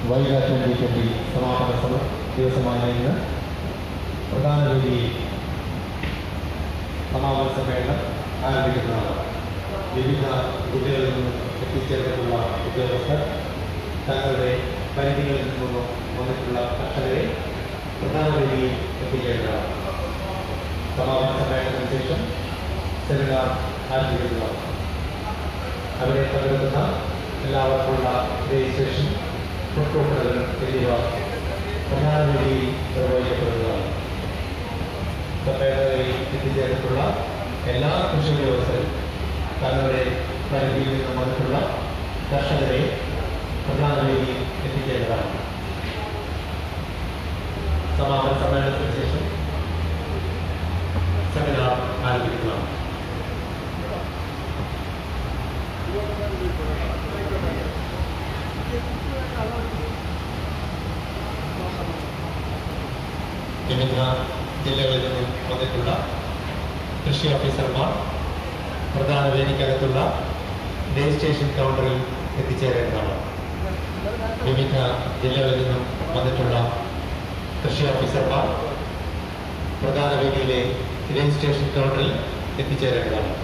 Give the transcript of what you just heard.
Vaiga twenty twenty സമാപന സമ- ദിവസമായ ഇന്ന് പ്രധാന വേദിയിൽ സമാപന സമ്മേളനം ആരംഭിക്കുന്നതാണ് വിവിധ ജില്ലകളിൽ നിന്നും എത്തിച്ചേർന്നിട്ടുള്ള ഉദ്യോഗസ്ഥർ തങ്ങളുടെ പരിധികളിൽ നിന്നും വന്നിട്ടുള്ള കർഷകരെ പ്രധാന വേദിയിൽ എത്തിക്കേണ്ടതാണ് സമാപന സമ്മേളനത്തിന് ശേഷം സെമിനാർ ആരംഭിക്കുന്നതാണ് അവിടെ പങ്കെടുക്കുന്ന എല്ലാവർക്കുമുള്ള രജിസ്ട്രേഷൻ ഫുഡ് എന്നിവ പ്രധാന വേദിയിൽ നിർവഹിക്കപ്പെടുന്നതാണ് സമ്മേളനത്തിൽ എത്തിച്ചേർന്നിട്ടുള്ള എല്ലാ കൃഷി ഉദ്യോഗസ്ഥരും തങ്ങളുടെ പരിധിയിൽ നിന്നും വന്നിട്ടുള്ള കർഷകരെ പ്രധാന വേദിയിൽ എത്തിക്കേണ്ടതാണ് സമാപന സമ്മേളനത്തിന് ശേഷം സെമിനാർ ആരംഭിക്കുന്നതാണ് വിവിധ ജില്ലകളിൽ നിന്നും വന്നിട്ടുള്ള കൃഷി ഓഫീസർമാർ പ്രധാന വേദിക്കകത്തുള്ള രജിസ്ട്രേഷൻ കൗണ്ടറിൽ എത്തിച്ചേരേണ്ടതാണ് വിവിധ ജില്ലകളിൽ നിന്നും വന്നിട്ടുള്ള കൃഷി ഓഫീസർമാർ പ്രധാന വേദിയിലെ രജിസ്ട്രേഷൻ കൗണ്ടറിൽ എത്തിച്ചേരേണ്ടതാണ്